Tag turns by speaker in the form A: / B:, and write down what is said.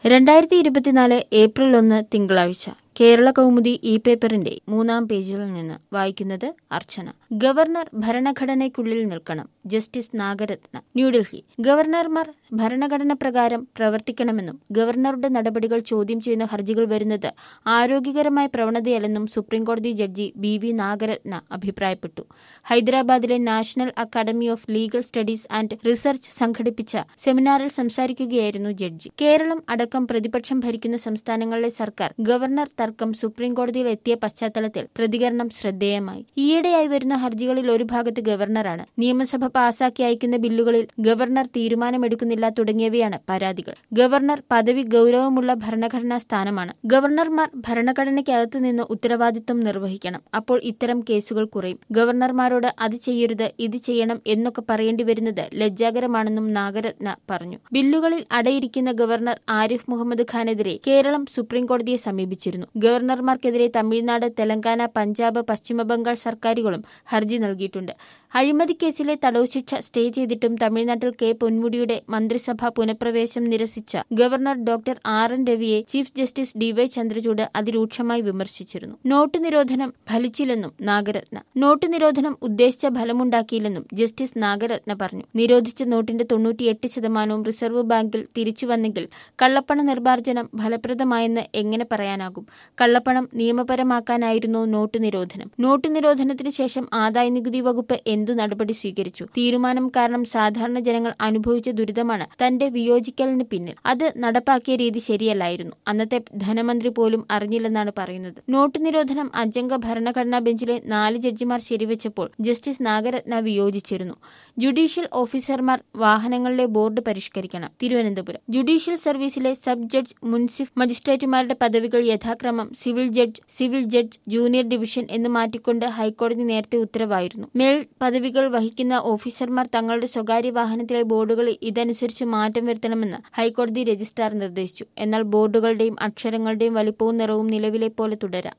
A: രണ്ടായിരത്തി ഇരുപത്തിനാല് ഏപ്രിൽ ഒന്ന് തിങ്കളാഴ്ച കേരള കൗമുദി ഇ പേപ്പറിന്റെ മൂന്നാം പേജിൽ നിന്ന് വായിക്കുന്നത് അർച്ചന ഗവർണർ ഭരണഘടനയ്ക്കുള്ളിൽ നിൽക്കണം ജസ്റ്റിസ് നാഗരത്ന ന്യൂഡൽഹി ഗവർണർമാർ ഭരണഘടന പ്രകാരം പ്രവർത്തിക്കണമെന്നും ഗവർണറുടെ നടപടികൾ ചോദ്യം ചെയ്യുന്ന ഹർജികൾ വരുന്നത് ആരോഗ്യകരമായ പ്രവണതയല്ലെന്നും സുപ്രീംകോടതി ജഡ്ജി ബി വി നാഗരത്ന അഭിപ്രായപ്പെട്ടു ഹൈദരാബാദിലെ national academy of legal studies and research സംഘടിപ്പിച്ച സെമിനാറിൽ സംസാരിക്കുകയായിരുന്നു ജഡ്ജി കേരളം അടക്കം പ്രതിപക്ഷം ഭരിക്കുന്ന സംസ്ഥാനങ്ങളിലെ സർക്കാർ ഗവർണർ തർക്കം സുപ്രീംകോടതിയിൽ എത്തിയ പശ്ചാത്തലത്തിൽ പ്രതികരണം ശ്രദ്ധേയമായി ഈയിടെയായി വരുന്ന ഹർജികളിൽ ഒരു ഭാഗത്ത് ഗവർണറാണ് നിയമസഭ പാസാക്കി അയക്കുന്ന ബില്ലുകളിൽ ഗവർണർ തീരുമാനമെടുക്കുന്നില്ല തുടങ്ങിയവയാണ് പരാതികൾ ഗവർണർ പദവി ഗൌരവമുള്ള ഭരണഘടനാ സ്ഥാനമാണ് ഗവർണർമാർ ഭരണഘടനയ്ക്കകത്ത് നിന്ന് ഉത്തരവാദിത്വം നിർവഹിക്കണം അപ്പോൾ ഇത്തരം കേസുകൾ കുറയും ഗവർണർമാരോട് അത് ചെയ്യരുത് ഇത് ചെയ്യണം എന്നൊക്കെ പറയേണ്ടി വരുന്നത് ലജ്ജാകരമാണെന്നും നാഗരത്ന പറഞ്ഞു ബില്ലുകളിൽ അടയിരിക്കുന്ന ഗവർണർ ആരിഫ് മുഹമ്മദ് ഖാനെതിരെ കേരളം സുപ്രീംകോടതിയെ സമീപിച്ചിരുന്നു ഗവർണർമാർക്കെതിരെ തമിഴ്നാട് തെലങ്കാന പഞ്ചാബ് പശ്ചിമബംഗാൾ സർക്കാരുകളും ഹർജി നൽകിയിട്ടുണ്ട് അഴിമതി കേസിലെ തടവ് ശിക്ഷ സ്റ്റേ ചെയ്തിട്ടും തമിഴ്നാട്ടിൽ കെ പൊന്മുടിയുടെ മന്ത്രിസഭാ പുനഃപ്രവേശം നിരസിച്ച ഗവർണർ ഡോക്ടർ ആർ എൻ രവിയെ ചീഫ് ജസ്റ്റിസ് ഡിവൈ ചന്ദ്രചൂഡ് അതിരൂക്ഷമായി വിമർശിച്ചിരുന്നു നോട്ട് നിരോധനം ഫലിച്ചില്ലെന്നും നാഗരത്ന നോട്ട് നിരോധനം ഉദ്ദേശിച്ച ഫലമുണ്ടാക്കിയില്ലെന്നും ജസ്റ്റിസ് നാഗരത്ന പറഞ്ഞു നിരോധിച്ച നോട്ടിന്റെ തൊണ്ണൂറ്റിയെട്ട് ശതമാനവും റിസർവ് ബാങ്കിൽ തിരിച്ചുവന്നെങ്കിൽ കള്ളപ്പണ നിർമ്മാർജ്ജനം ഫലപ്രദമായെന്ന് എങ്ങനെ പറയാനാകും കള്ളപ്പണം നിയമപരമാക്കാനായിരുന്നു നോട്ട് നിരോധനം നോട്ട് നിരോധനത്തിന് ശേഷം ആദായനികുതി വകുപ്പ് എന്തു നടപടി സ്വീകരിച്ചു തീരുമാനം കാരണം സാധാരണ ജനങ്ങൾ അനുഭവിച്ച ദുരിതമാണ് തന്റെ വിയോജിക്കലിന് പിന്നിൽ അത് നടപ്പാക്കിയ രീതി ശരിയല്ലായിരുന്നു അന്നത്തെ ധനമന്ത്രി പോലും അറിഞ്ഞില്ലെന്നാണ് പറയുന്നത് നോട്ട് നിരോധനം അജംഗ ഭരണഘടനാ ബെഞ്ചിലെ നാല് ജഡ്ജിമാർ ശരിവെച്ചപ്പോൾ ജസ്റ്റിസ് നാഗരത്ന വിയോജിച്ചിരുന്നു ജുഡീഷ്യൽ ഓഫീസർമാർ വാഹനങ്ങളിലെ ബോർഡ് പരിഷ്കരിക്കണം തിരുവനന്തപുരം ജുഡീഷ്യൽ സർവീസിലെ സബ് ജഡ്ജ് മുൻസിഫ് മജിസ്ട്രേറ്റുമാരുടെ പദവികൾ യഥാക്രമം civil judge civil judge junior division എന്ന് മാറ്റിക്കൊണ്ട് ഹൈക്കോടതി നേരത്തെ ഉത്തരവായിരുന്നു മേൽ പദവികൾ വഹിക്കുന്ന ഓഫീസർമാർ തങ്ങളുടെ സ്വകാര്യ വാഹനത്തിലെ ബോർഡുകളിൽ ഇതനുസരിച്ച് മാറ്റം വരുത്തണമെന്ന് ഹൈക്കോടതി രജിസ്ട്രാർ നിർദ്ദേശിച്ചു എന്നാൽ ബോർഡുകളുടെയും അക്ഷരങ്ങളുടെയും വലിപ്പവും നിറവും നിലവിലെ പോലെ തുടരാം